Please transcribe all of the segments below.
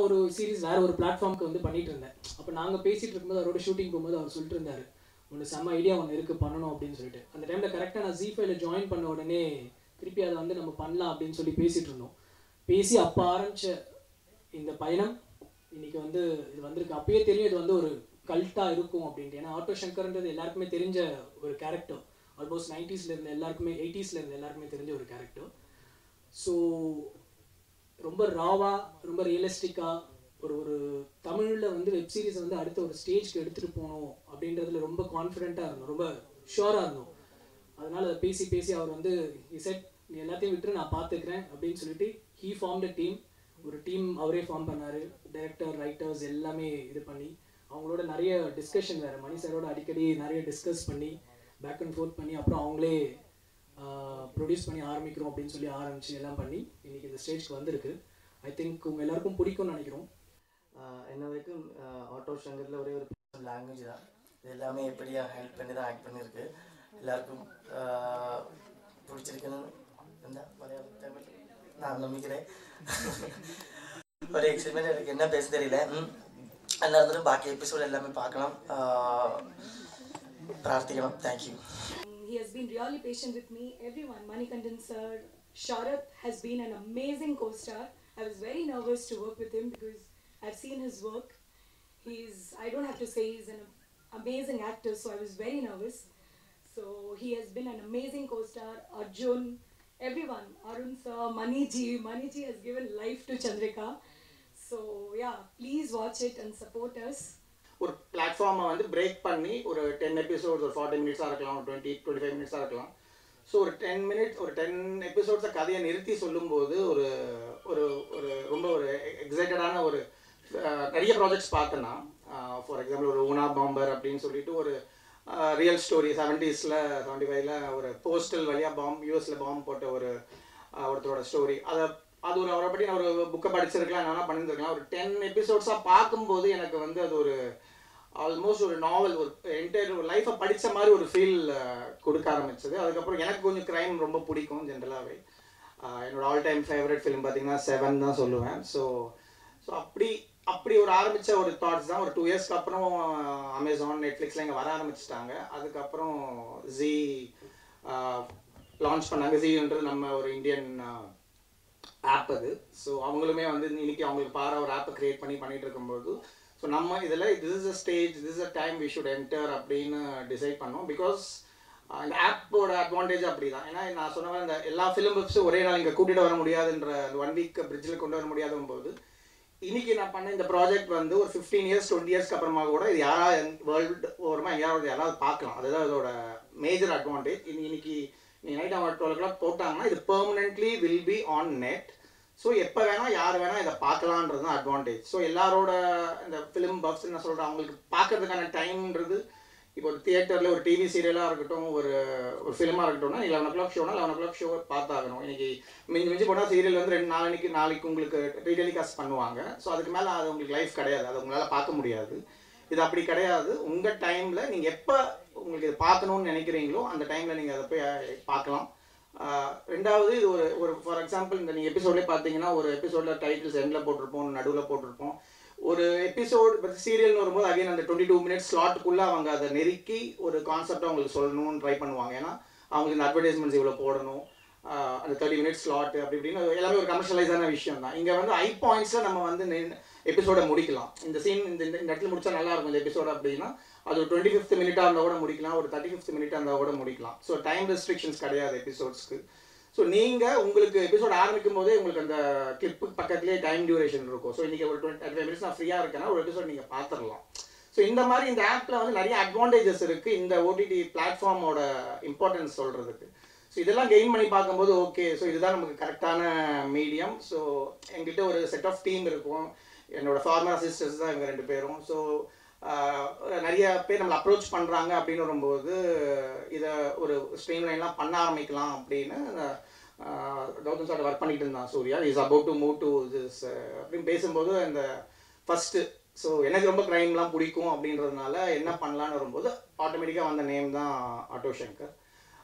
நான் ஒரு சீரிஸ் வேற ஒரு பிளாட்ஃபார்முக்கு வந்து பண்ணிட்டு இருந்தேன் அப்போ நாங்கள் பேசிட்டு இருக்கும்போது அவரோட ஷூட்டிங் போகும்போது அவர் சொல்லிட்டு இருந்தாரு ஒன்று செம்ம ஐடியா ஒன்று இருக்குது பண்ணணும் அப்படின்னு சொல்லிட்டு அந்த டைமில் கரெக்டாக நான் ஜி ஃபைவ்ல ஜாயின் பண்ண உடனே திருப்பி அதை வந்து நம்ம பண்ணலாம் அப்படின்னு சொல்லி பேசிட்டு இருந்தோம் பேசி அப்போ ஆரம்பிச்ச இந்த பயணம் இன்னைக்கு வந்து இது வந்திருக்கு அப்பயே தெரியும் இது வந்து ஒரு கல்ட்டாக இருக்கும் அப்படின்ட்டு ஏன்னா ஆட்டோ சங்கர்ன்றது எல்லாருக்குமே தெரிஞ்ச ஒரு கேரக்டர் ஆல்மோஸ்ட் நைன்டிஸ்ல இருந்த எல்லாருக்குமே எயிட்டிஸ்ல இருந்த எல்லாருக்குமே தெரிஞ்ச ஒரு கேரக்டர் ஸோ ரொம்ப ராவா ரொம்ப ரியலிஸ்டிக்காக ஒரு ஒரு தமிழில் வந்து வெப் சீரிஸ் வந்து அடுத்த ஒரு ஸ்டேஜ்க்கு எடுத்துகிட்டு போகணும் அப்படின்றதுல ரொம்ப கான்ஃபிடென்ட்டாக இருந்தோம் ரொம்ப ஷுவராக இருந்தோம் அதனால அதை பேசி பேசி அவர் வந்து இசட் நீ எல்லாத்தையும் விட்டு நான் பார்த்துக்கிறேன் அப்படின்னு சொல்லிட்டு ஹீ ஃபார்ம் த டீம் ஒரு டீம் அவரே ஃபார்ம் பண்ணார் டைரக்டர் ரைட்டர்ஸ் எல்லாமே இது பண்ணி அவங்களோட நிறைய டிஸ்கஷன் வேறு மணி சாரோட அடிக்கடி நிறைய டிஸ்கஸ் பண்ணி பேக் அண்ட் ஃபோர்த் பண்ணி அப்புறம் அவங்களே ப்ரொடியூஸ் பண்ணி ஆரம்பிக்கிறோம் அப்படின்னு சொல்லி ஆரம்பிச்சு எல்லாம் பண்ணி இன்னைக்கு இந்த ஸ்டேஜ்க்கு வந்திருக்கு ஐ திங்க் உங்கள் எல்லாருக்கும் பிடிக்கும்னு நினைக்கிறோம் ஆஹ் என்ன வரைக்கும் ஆட்டோ ஷங்கரில் ஒரே ஒரு லாங்குவேஜ் தான் இது எல்லாமே எப்படியா ஹெல்ப் பண்ணி தான் ஆக்ட் பண்ணியிருக்கு எல்லாருக்கும் ஆஹ் பிடிச்சிருக்குன்னு இருந்தா மலையாளம் தமிழ் நான் நம்பிக்கிறேன் ஒரு எக்ஸ்பீரியன்ஸ் எனக்கு என்ன பேச தெரியல ம். நல்லா இருந்தாலும் பாக்கி எபிசோட் எல்லாமே பார்க்கலாம் ஆஹ் பிரார்த்திக்கலாம் thank you He has been really patient with me. Everyone, Manikandan sir, Sharath has been an amazing co-star. I was very nervous to work with him because I've seen his work. He's, I don't have to say he's an amazing actor, so I was very nervous. So he has been an amazing co-star. Arjun, everyone, Arun sir, Maniji, Maniji has given life to Chandrika. So yeah, please watch it and support us. ஒரு பிளாட்ஃபார்மை வந்து break பண்ணி ஒரு ten episodes ஒரு forty மினிட்ஸாக இருக்கலாம் ஒரு twenty twenty five மினிட்ஸாக இருக்கலாம் ஸோ ஒரு டென் மினிட்ஸ் ஒரு டென் எபிசோட்ஸை கதையை நிறுத்தி சொல்லும்போது ஒரு ஒரு ஒரு ரொம்ப ஒரு எக்ஸைட்டடான ஒரு அஹ், நிறைய ப்ராஜெக்ட்ஸ் பார்த்தேன்னா ஃபார் எக்ஸாம்பிள் ஒரு ஊனா பாம்பர் அப்படின்னு சொல்லிட்டு ஒரு ரியல் ஸ்டோரி செவன்டீஸில் செவன்டி ஃபைவ்ல ஒரு போஸ்டல் வழியாக பாம்பு யூஎஸில் பாம்பு போட்ட ஒரு அஹ், ஒருத்தரோட ஸ்டோரி அதை அது ஒரு அவரை பற்றி நான் ஒரு புக்கை படிச்சிருக்கலாம் என்னென்னா பண்ணியிருந்திருக்கலாம் ஒரு டென் எபிசோட்ஸாக பார்க்கும்போது எனக்கு வந்து அது ஒரு ஆல்மோஸ்ட் ஒரு நாவல் ஒரு என்டையர் ஒரு லைஃப்பை படித்த மாதிரி ஒரு ஃபீல் கொடுக்க ஆரம்பிச்சது அதுக்கப்புறம் எனக்கு கொஞ்சம் க்ரைம் ரொம்ப பிடிக்கும் ஜென்ரலாகவே என்னோட ஆல் டைம் ஃபேவரட் ஃபிலிம் பார்த்தீங்கன்னா செவன் தான் சொல்லுவேன் ஸோ ஸோ அப்படி அப்படி ஒரு ஆரம்பித்த ஒரு தாட்ஸ் தான் ஒரு டூ இயர்ஸ்க்கு அப்புறம் அமேசான் நெட்ஃப்ளிக்ஸில் இங்கே வர ஆரம்பிச்சிட்டாங்க அதுக்கப்புறம் ஜி லான்ச் பண்ணாங்க ஜீன்றது நம்ம ஒரு இந்தியன் ஆப் அது ஸோ அவங்களுமே வந்து இன்னைக்கு அவங்களுக்கு பார ஒரு ஆப்பை கிரியேட் பண்ணி பண்ணிட்டு இருக்கும்போது ஸோ நம்ம இதில் this is a stage this is a time we should enter அப்படின்னு டிசைட் பண்ணோம் பிகாஸ் இந்த ஆப்போட அட்வான்டேஜ் அப்படி தான் ஏன்னா நான் சொன்ன மாதிரி இந்த எல்லா ஃபிலிம் வெப்ஸும் ஒரே நாள் இங்கே கூட்டிகிட்டு வர முடியாதுன்ற அந்த ஒன் வீக் பிரிட்ஜில் கொண்டு வர முடியாதும் போது இன்னைக்கு நான் பண்ண இந்த ப்ராஜெக்ட் வந்து ஒரு ஃபிஃப்டீன் இயர்ஸ் டுவெண்ட்டி இயர்ஸ்க்கு அப்புறமா கூட இது யாராவது வேர்ல்டு ஓரமாக எங்கேயாவது யாராவது பார்க்கலாம் அதுதான் இதோட மேஜர் அட்வான்டேஜ் இன்னைக்கு நீங்கள் நைட் அவன் டுவெல் ஓ போட்டாங்கன்னா இது permanently will be on net so எப்போ வேணால் யார் வேணால் இதை பார்க்கலான்றது தான் அட்வான்டேஜ் ஸோ எல்லாரோட இந்த ஃபிலிம் பஃப்ஸ் என்ன சொல்கிறேன் அவங்களுக்கு பார்க்கறதுக்கான டைம்ன்றது இப்போ ஒரு தியேட்டரில் ஒரு டிவி சீரியலாக இருக்கட்டும் ஒரு ஒரு ஃபிலிமாக இருக்கட்டும்னா லெவன் ஓ கிளாக் ஷோனா லெவன் ஓ கிளாக் ஷோ பார்த்தாகணும் இன்னைக்கு மிஞ்சி மிஞ்சி போனால் சீரியல் வந்து ரெண்டு நாளைக்கு நாளைக்கு உங்களுக்கு ரீடெலிகாஸ்ட் பண்ணுவாங்க ஸோ அதுக்கு மேலே அது உங்களுக்கு லைஃப் கிடையாது அதை உங்களால் பார்க்க முடியாது இது அப்படி கிடையாது உங்கள் டைமில் நீங்கள் எப்போ உங்களுக்கு இதை பார்க்கணும்னு நினைக்கிறீங்களோ அந்த டைமில் நீங்கள் அதை போய் அஹ், பார்க்கலாம் ஆஹ், ரெண்டாவது இது ஒரு ஒரு ஃபார் எக்ஸாம்பிள் இந்த நீங்கள் எபிசோட்லேயே பார்த்தீங்கன்னா ஒரு எபிசோடில் டைட்டில்ஸ் எண்டில் போட்டிருப்போம் நடுவில் போட்டிருப்போம் ஒரு எபிசோட் சீரியல்னு வரும்போது அகைன் அந்த டுவெண்ட்டி டூ மினிட்ஸ் ஸ்லாட்டுக்குள்ளே அவங்க அதை நெருக்கி ஒரு கான்செப்டை அவங்களுக்கு சொல்லணும்னு ட்ரை பண்ணுவாங்க ஏன்னா அவங்களுக்கு இந்த அட்வர்டைஸ்மெண்ட்ஸ் இவ்வளோ போடணும் ஆஹ் அந்த தேர்ட்டி மினிட்ஸ் ஸ்லாட் அப்படி இப்படின்னு எல்லாமே ஒரு கமர்ஷியலைஸான விஷயம் தான் இங்கே வந்து ஐ பாயிண்ட்ஸில் நம்ம வந்து எபிசோட முடிக்கலாம் இந்த சீன் இந்த இந்த இந்த இடத்துல முடிச்சா நல்லா இருக்கும் இந்த எபிசோட் அப்படின்னா அது ஒரு டுவெண்ட்டி ஃபிஃப்த் மினிட்டாக இருந்தால் கூட முடிக்கலாம் ஒரு தேர்ட்டி ஃபிஃப்த் மினிட்டாக இருந்தால் கூட முடிக்கலாம் ஸோ டைம் ரெஸ்ட்ரிக்ஷன்ஸ் கிடையாது எபிசோட்ஸ்க்கு ஸோ நீங்கள் உங்களுக்கு எபிசோட் ஆரம்பிக்கும் போதே உங்களுக்கு அந்த கிளிப்பு பக்கத்துலேயே டைம் டியூரேஷன் இருக்கும் ஸோ இன்றைக்கி ஒரு டுவெண்ட்டி ஃபைவ் மினிட்ஸ் நான் ஃப்ரீயாக இருக்கேன்னா ஒரு எபிசோட் நீங்கள் பார்த்துடலாம் ஸோ இந்த மாதிரி இந்த ஆப்பில் வந்து நிறைய அட்வான்டேஜஸ் இருக்குது இந்த ஓடிடி பிளாட்ஃபார்மோட இம்பார்ட்டன்ஸ் சொல்கிறதுக்கு ஸோ இதெல்லாம் கெயின் பண்ணி பார்க்கும்போது ஓகே ஸோ இதுதான் நமக்கு கரெக்டான மீடியம் ஸோ எங்கிட்ட ஒரு செட் ஆஃப் டீம் இருக்கும் என்னோட ஃபார்மர் அசிஸ்டன்ஸ் தான் இவங்க ரெண்டு பேரும் ஸோ நிறைய பேர் நம்மளை அப்ரோச் பண்ணுறாங்க அப்படின்னு வரும்போது இதை ஒரு ஸ்ட்ரீம் லைன்லாம் பண்ண ஆரம்பிக்கலாம் அப்படின்னு ஆஹ், கௌதம் சார் ஒர்க் பண்ணிட்டு இருந்தான் Suriya is about to move to this அப்படின்னு பேசும்போது அந்த ஃபஸ்ட்டு ஸோ எனக்கு ரொம்ப க்ரைம்லாம் பிடிக்கும் அப்படின்றதுனால என்ன பண்ணலான்னு வரும்போது ஆட்டோமேட்டிக்காக வந்த நேம் தான் ஆட்டோ சங்கர்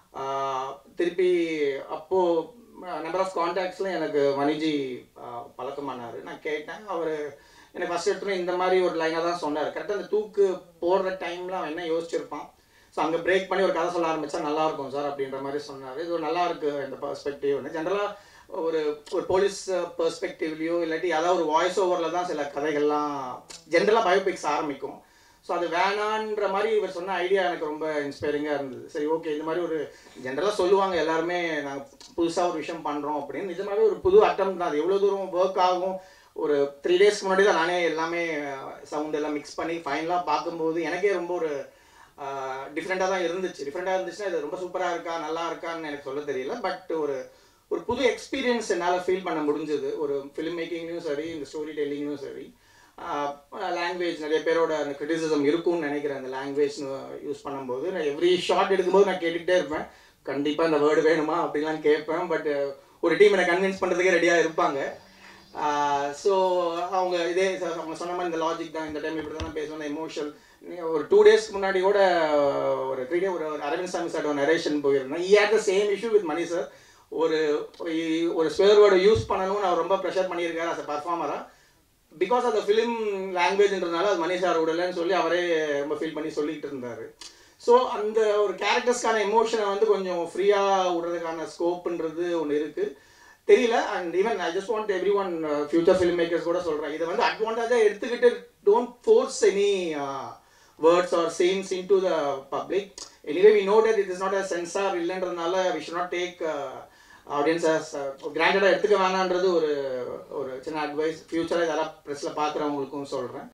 ஆஹ் திருப்பி அப்போது நம்பர் ஆஃப் காண்டாக்ட்ஸில் எனக்கு மணிஜி ஆஹ் பழக்கமானார் நான் கேட்டேன் அவர் எனக்கு ஃபஸ்ட் எடுத்துகிட்டு இந்த மாதிரி ஒரு லைனாக தான் சொன்னார் கரெக்டாக அந்த தூக்கு போடுற டைமில் அவன் என்ன யோசிச்சிருப்பான் ஸோ அங்கே பிரேக் பண்ணி ஒரு கதை சொல்ல ஆரம்பித்தா நல்லா இருக்கும் சார் அப்படின்ற மாதிரி சொன்னார் இது ஒரு நல்லா இருக்கு இந்த பெர்ஸ்பெக்டிவ்னு ஜென்ரலாக ஒரு ஒரு போலீஸ் பெர்ஸ்பெக்டிவ்லையோ இல்லாட்டி ஏதாவது ஒரு வாய்ஸ் ஓவரில் தான் சில கதைகள்லாம் ஜென்ரலாக பயோபிக்ஸ் ஆரம்பிக்கும் ஸோ அது வேணான்ற மாதிரி இவர் சொன்ன ஐடியா எனக்கு ரொம்ப இன்ஸ்பைரிங்காக இருந்தது சரி ஓகே இந்த மாதிரி ஒரு ஜென்ரலாக சொல்லுவாங்க எல்லாருமே நாங்கள் புதுசாக ஒரு விஷயம் பண்ணுறோம் அப்படின்னு நிஜமாவே ஒரு புது அட்டம் தான் அது எவ்வளோ தூரம் ஒர்க் ஆகும் ஒரு த்ரீ டேஸ்க்கு முன்னாடி தான் நானே எல்லாமே சவுண்ட் எல்லாம் மிக்ஸ் பண்ணி ஃபைனலாக பார்க்கும்போது எனக்கே ரொம்ப ஒரு டிஃப்ரெண்ட்டாக தான் இருந்துச்சு டிஃப்ரெண்ட்டாக இருந்துச்சுன்னா இது ரொம்ப சூப்பராக இருக்கா நல்லா இருக்கான்னு எனக்கு சொல்ல தெரியல பட் ஒரு ஒரு புது எக்ஸ்பீரியன்ஸ் என்னால் ஃபீல் பண்ண முடிஞ்சது ஒரு ஃபிலிம் மேக்கிங்லையும் சரி இந்த ஸ்டோரி டெல்லிங்லையும் சரி லாங்குவேஜ் நிறைய பேரோட அந்த கிரிட்டிசிசம் இருக்கும்னு நினைக்கிறேன் அந்த லாங்குவேஜ் யூஸ் பண்ணும்போது நான் எவ்ரி ஷார்ட் எடுக்கும்போது நான் கேட்டுக்கிட்டே இருப்பேன் கண்டிப்பாக இந்த வேர்டு வேணுமா அப்படிலாம் கேட்பேன் பட் ஒரு டீம் என்னை கன்வின்ஸ் பண்ணுறதுக்கே ரெடியாக இருப்பாங்க ஸோ அவங்க இதே ச- அவங்க சொன்ன மாதிரி இந்த லாஜிக் தான் இந்த டைம் இப்படி தான் பேசுவேன் எமோஷனல் ஒரு டூ டேஸ்க்கு முன்னாடி கூட ஒரு த்ரீ டே ஒரு ஒரு அரவிந்த் சாமி சார் நரேஷன் போயிருந்தேன் I had the same issue with Mani sir ஒரு இ- ஒரு ஸ்வேர் வேர்டை யூஸ் பண்ணணும்னு அவர் ரொம்ப ப்ரெஷர் பண்ணியிருக்காரு அஸ் அ பர்ஃபார்மராக பிகாஸ் ஆஃப் த ஃபிலிம் லாங்குவேஜ்ன்றதுனால அது மணி சார் விடலைன்னு சொல்லி அவரே ரொம்ப ஃபீல் பண்ணி சொல்லிக்கிட்டு இருந்தார் ஸோ அந்த ஒரு கேரக்டர்ஸ்க்கான எமோஷனை வந்து கொஞ்சம் ஃப்ரீயாக விடுறதுக்கான ஸ்கோப்புன்றது ஒன்று இருக்குது தெரியல and even I just want every one future film makers கூட சொல்கிறேன் இதை வந்து அட்வான்டேஜாக எடுத்துக்கிட்டு don't force any words or scenes into the public anyway we know that it is not a censor இல்லைன்றதுனால we should not take audiences கிராண்டடாக எடுத்துக்க வேணான்றது ஒரு ஒரு சின்ன அட்வைஸ் ஃபியூச்சராக இதெல்லாம் ப்ரெஸ்ஸில் பார்க்குறவங்களுக்கும் சொல்கிறேன்